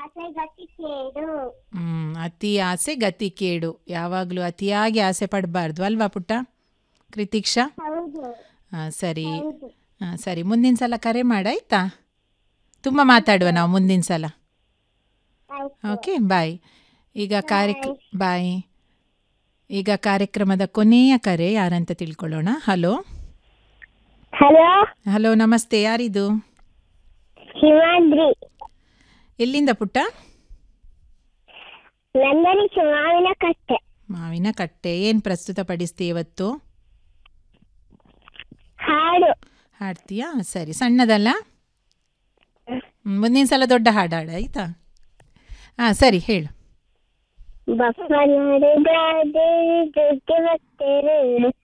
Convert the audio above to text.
ಆಸೆ ಗತಿ ಕೇಡು ಹ್ಮ್ ಅತಿ ಆಸೆ ಗತಿ ಕೇಡು ಯಾವಾಗಲೂ ಅತಿಯಾಗಿ ಆಸೆ ಪಡಬಾರ್ದು ಅಲ್ವಾ ಪುಟ್ಟ ಕೃತಿಕ್ಷಾ ಹೌದು ಹಾಂ ಸರಿ ಹೌದು ಹಾಂ ಸರಿ ಮುಂದಿನ ಸಲ ಕರೆ ಮಾಡಾಯ್ತಾ ತುಂಬ ಮಾತಾಡುವ ನಾವು ಮುಂದಿನ ಸಲ ಆಯ್ತು ಓಕೆ ಬಾಯ್ ಈಗ ಕಾರ್ಯಕ್ರ ಬಾಯ್ ಈಗ ಕಾರ್ಯಕ್ರಮದ ಕೊನೆಯ ಕರೆ ಯಾರಂತ ತಿಳ್ಕೊಳ್ಳೋಣ ಹಲೋ ಹಲೋ ಹಲೋ ನಮಸ್ತೆ ಯಾರಿದು ಹಿಮಾದ್ರಿ ಎಲ್ಲಿಂದ ಪುಟ್ಟ ನಂದನಿ ಮಾವಿನ ಕಟ್ಟೆ ಮಾವಿನ ಕಟ್ಟೆ ಏನು ಪ್ರಸ್ತುತಪಡಿಸ್ತಿ ಇವತ್ತು ಹಾಡು ಹಾಡ್ತೀಯಾ ಸರಿ ಸಣ್ಣದಲ್ಲ ಹ್ಮ್, ಮುಂದಿನ ಸಲ ದೊಡ್ಡ ಹಾಡು ಹಾಡು ಆಯ್ತಾ ಹಾಂ ಸರಿ ಹೇಳು ಬಪ್ಪ ನಡೆದ ದೇವಿ ದುಡ್ಡು ಭಕ್ತರು